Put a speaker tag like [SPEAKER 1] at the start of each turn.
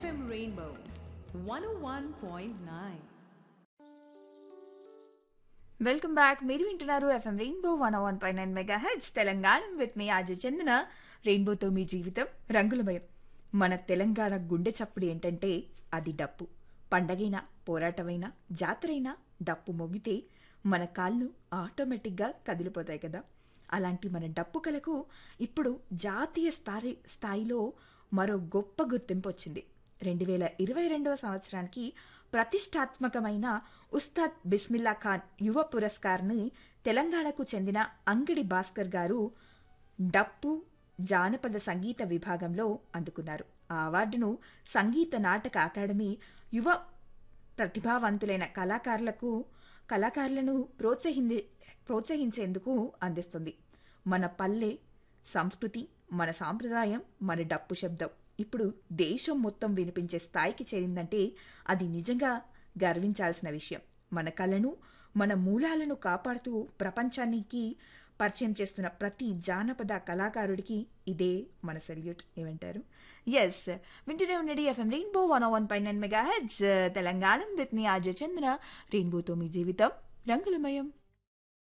[SPEAKER 1] FM Rainbow 101.9.
[SPEAKER 2] Welcome back మీరు వింటున్నారు FM rainbow one one పై nine mega heads Telangana with మీ ఆజ చందన రెయిన్బోతో మీ జీవితం రంగులమయం మన తెలంగాణ గుండె చప్పుడు ఏంటంటే అది డప్పు పండగైనా పోరాటమైనా జాతరైనా డప్పు మోగితే మన కాళ్ళు ఆటోమేటిక్గా కదిలిపోతాయి కదా అలాంటి మన డప్పు కలకు ఇప్పుడు జాతీయ స్థాయి స్థాయిలో మరో గొప్ప గుర్తింపు వచ్చింది రెండు వేల ఇరవై రెండవ సంవత్సరానికి ప్రతిష్టాత్మకమైన ఉస్తాద్ బిస్మిల్లా ఖాన్ యువ పురస్కార్ని తెలంగాణకు చెందిన అంగడి భాస్కర్ గారు డప్పు జానపద సంగీత విభాగంలో అందుకున్నారు ఆ అవార్డును సంగీత నాటక అకాడమీ యువ ప్రతిభావంతులైన కళాకారులకు కళాకారులను ప్రోత్సహింది ప్రోత్సహించేందుకు అందిస్తుంది మన పల్లె సంస్కృతి మన సాంప్రదాయం మన డప్పు శబ్దం ఇప్పుడు దేశం మొత్తం వినిపించే స్థాయికి చేరిందంటే అది నిజంగా గర్వించాల్సిన విషయం మన కళను మన మూలాలను కాపాడుతూ ప్రపంచానికి పరిచయం చేస్తున్న ప్రతి జానపద కళాకారుడికి ఇదే మన సెల్యూట్ ఏమంటారు ఎస్ వింటూనే ఉండండి ఎఫ్ఎం రెయిన్బో వన్ వన్ పై nine mega heads Telangana with మీ ఆజ చంద్ర రెయిన్బోతో మీ జీవితం రంగులమయం